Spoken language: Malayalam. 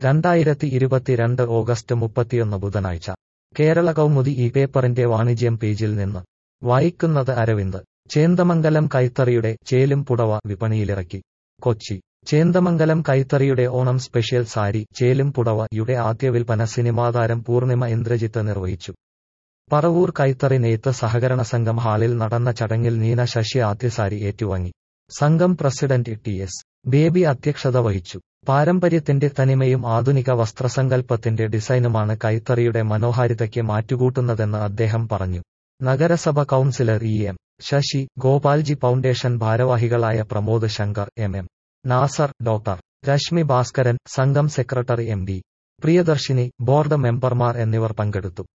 രണ്ടായിരത്തി ഇരുപത്തിരണ്ട് ഓഗസ്റ്റ് മുപ്പത്തിയൊന്ന് ബുധനാഴ്ച കേരള കൗമുദി ഈ പേപ്പറിന്റെ വാണിജ്യം പേജിൽ നിന്ന് വായിക്കുന്നത് അരവിന്ദ് ചേന്ദമംഗലം കൈത്തറിയുടെ ചേലും പുടവ വിപണിയിലിറക്കി കൊച്ചി ചേന്ദമംഗലം കൈത്തറിയുടെ ഓണം സ്പെഷ്യൽ സാരി ചേലും പുടവയുടെ ആദ്യ വിൽപ്പന സിനിമാതാരം പൂർണിമ ഇന്ദ്രജിത്ത് നിർവഹിച്ചു പറവൂർ കൈത്തറി നെയ്ത്ത് സഹകരണ സംഘം ഹാളിൽ നടന്ന ചടങ്ങിൽ നീന ശശി ആദ്യ സാരി ഏറ്റുവാങ്ങി സംഘം പ്രസിഡന്റ് ടി എസ് ബേബി അധ്യക്ഷത വഹിച്ചു പാരമ്പര്യത്തിന്റെ തനിമയും ആധുനിക വസ്ത്രസങ്കല്പത്തിന്റെ ഡിസൈനുമാണ് കൈത്തറിയുടെ മനോഹാരിതയ്ക്ക് മാറ്റുകൂട്ടുന്നതെന്ന് അദ്ദേഹം പറഞ്ഞു നഗരസഭ councillor E M Sasi Gopalji foundation ഭാരവാഹികളായ Pramod Shankar M M Nasar doctor Reshmi Bhaskaran സംഘം secretary M D Priyadarshini board മെമ്പർമാർ എന്നിവർ പങ്കെടുത്തു